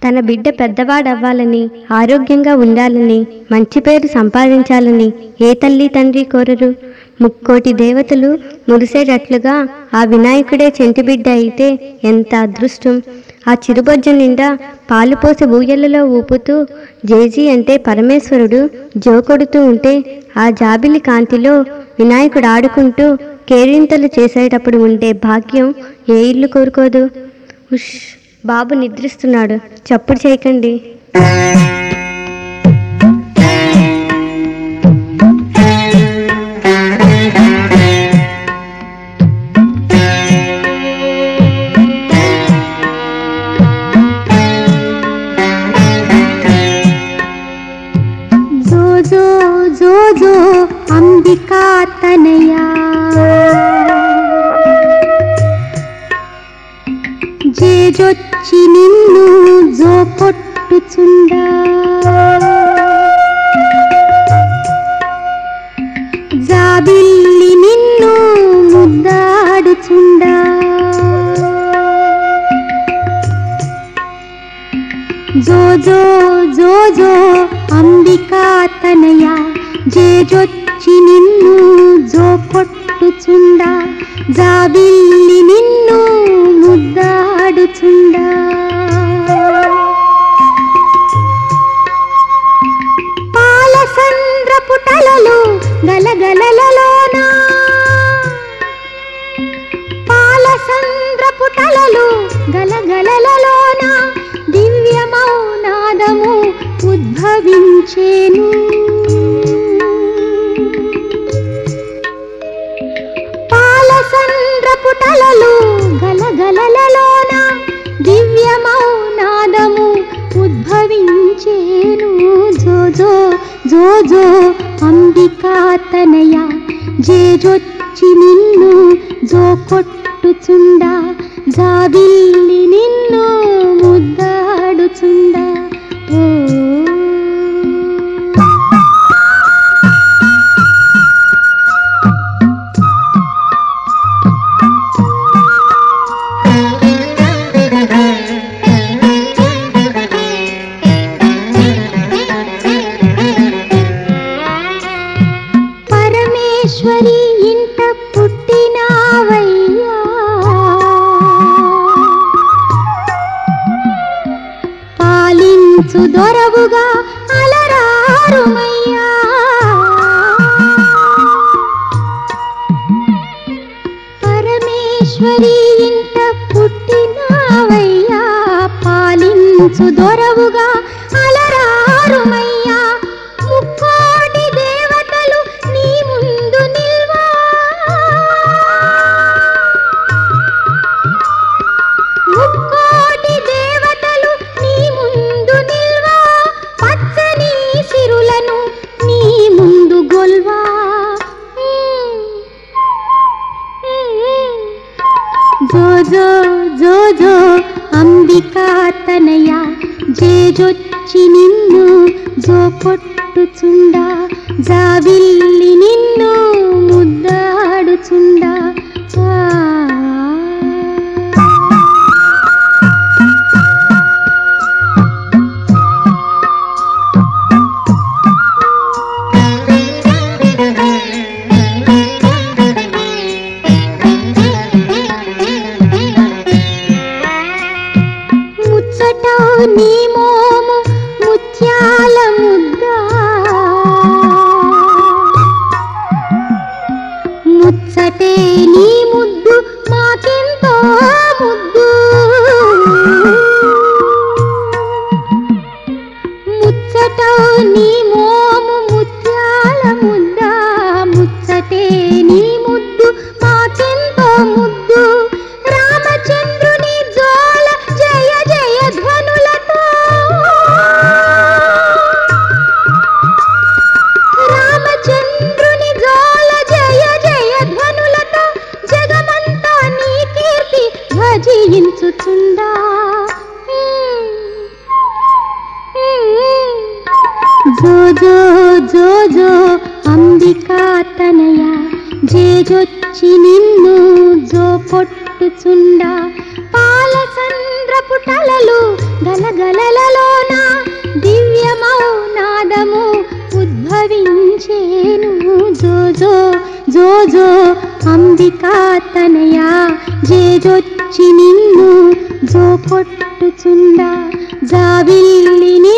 తన బిడ్డ పెద్దవాడవ్వాలని ఆరోగ్యంగా ఉండాలని మంచి పేరు సంపాదించాలని ఏ తల్లి తండ్రి కోరరు ముక్కోటి దేవతలు మురిసేటట్లుగా ఆ వినాయకుడే చెంటి బిడ్డ అయితే ఎంత అదృష్టం ఆ చిరుబొజ్జ నిండా పాలు పోసి ఊయలలో ఊపుతూ జేజీ అంటే పరమేశ్వరుడు జోకొడుతూ ఉంటే ఆ జాబిలి కాంతిలో వినాయకుడు ఆడుకుంటూ కేరింతలు చేసేటప్పుడు ఉండే భాగ్యం ఏ ఇల్లు కోరుకోదు ఉష్ బాబు నిద్రిస్తున్నాడు చప్పుడు చేయకండి జో జో జో జో అంబికా తనయా జేజొచ్చి నిన్ను జో కొట్టుచుండా జాబిల్లి నిన్ను ముద్దాడుచుండా జో జో జో జో అంబికా తనయ జేజొచ్చి నిన్ను జో కొట్టుచుండా జాబిల్లి నిన్ను ముద్దాడుచుండా పాలసంద్ర పుటలలు గలగలలలోన పాలసంద్ర పుటలలు గలగలలలోన దివ్యమౌనాదము ఉద్భవించేను పాలసంద్ర పుటలలు గలగలలలోన దివ్యమౌనాదము ఉద్భవించేను జో జో జో జో అంబికా తనయ జేజొచ్చి నిన్ను జో కొట్టుచుండా జాబిల్లి నిన్ను ముద్దాడుచుండా ఓ పరమేశ్వరి ఇంట పుట్టినావయ్యా పాలించు దొరవుగా అలరారుమయ్యా పరమేశ్వరి ఇంట పుట్టినావయ్యా పాలించు దొరవుగా అలరారుమయ్యా ముక్కోటి దేవతలు నీ ముందు నిల్వా ముక్కోటి దేవతలు నీ ముందు నిల్వా పచ్చని సిరులను నీ ముందు గొల్వా జో జో జో జో అంబికా తనయ జేజొచ్చి నిన్ను జో కొట్టుచుండా జావిల్లి నిన్ను ముద్దాడుచుండా ఆ. ముచ్చట నీ మోము ముత్యాల ముద్దా ముచ్చటే నీ ముద్దు మాకెంతో ముద్దు ముచ్చట నీ మోము ముత్యాల ముద్దా ముచ్చటే నీ ముద్దు మాకెంతో ముద్దు రామచంద్రుని జోల జయ జయ ధ్వనులతో రామచంద్రుని జోల జయ జయ ధ్వనులతో జగమంతా నీ కీర్తి భజించుచుందా జో జో జో జో అంబికా తనయ జేజొచ్చి నిన్ను జో పొట్టుచుండా పాలసంద్ర పుటలలు గలగలల జో అంబికా తనయా జేజొచ్చి నిన్ను జో కొట్టుచుండా జావిల్లిని